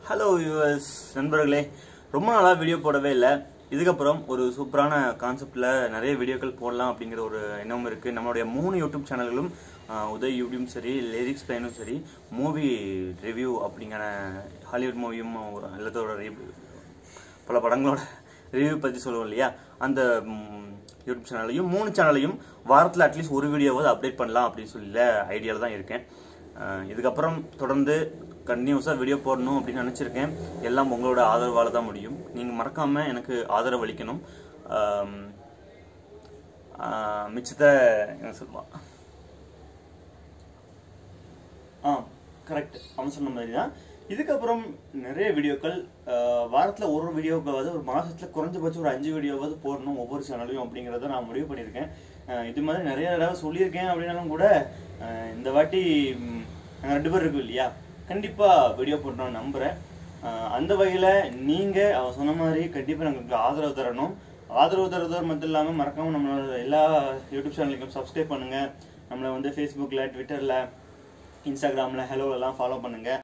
hello US நண்பர்களே ரொம்ப நாளாக வீடியோ போடவே இல்லை இதுக்கப்புறம் ஒரு சூப்பரான கான்செப்டில் நிறைய வீடியோக்கள் போடலாம் அப்படிங்கிற ஒரு எண்ணம் இருக்குது நம்மளுடைய மூணு யூடியூப் சேனல்களும் ஆஹ், உதய் யூடியூப் சரி லிரிக்ஸ் பிளேனும் சரி மூவி ரிவ்யூ அப்படிங்கிற ஹாலிவுட் மூவியும் எல்லாத்தோட ரிவ்யூ பல படங்களோட ரிவ்யூ பற்றி சொல்லுவோம் இல்லையா அந்த ம், யூடியூப் சேனலையும் மூணு சேனலையும் வாரத்தில் அட்லீஸ்ட் ஒரு வீடியோவாவது அப்டேட் பண்ணலாம் அப்படின்னு சொல்லி ஐடியாவில் தான் இருக்கேன் அஹ், இதுக்கப்புறம் தொடர்ந்து கண்டினியூஸாக வீடியோ போடணும் அப்படின்னு நினச்சிருக்கேன் எல்லாம் உங்களோட ஆதரவால் தான் முடியும் நீங்கள் மறக்காமல் எனக்கு ஆதரவு அளிக்கணும் ஆம், ஆஹ், மிச்சத்தை என்ன சொல்லுவான் ஆ கரெக்ட் அவன் சொன்ன மாதிரி தான் இதுக்கப்புறம் நிறைய வீடியோக்கள் வாரத்தில் ஒரு வீடியோக்காவது ஒரு மாதத்தில் குறைஞ்சபட்சம் ஒரு அஞ்சு வீடியோவாவது போடணும் ஒவ்வொரு சேனலையும் அப்படிங்கிறத நான் முடிவு பண்ணியிருக்கேன் அஹ் இது மாதிரி நிறைய தடவை சொல்லியிருக்கேன் அப்படின்னாலும் கூட அஹ் இந்த வாட்டி ம், நாங்கள் ரெண்டு பேர் இருக்கோம் இல்லையா கண்டிப்பாக வீடியோ போடணும்னு நம்புகிறேன் அஹ் அந்த வகையில் நீங்கள் அவன் சொன்ன மாதிரி கண்டிப்பாக எங்களுக்கு ஆதரவு தரணும் ஆதரவு தருவதோடு மட்டும் இல்லாமல் மறக்காமல் நம்மளோட எல்லா யூடியூப் சேனலுக்கும் சப்ஸ்கிரைப் பண்ணுங்கள் நம்மளை வந்து ஃபேஸ்புக்கில் ட்விட்டரில் இன்ஸ்டாகிராமில் ஹலோலாம் ஃபாலோ பண்ணுங்கள்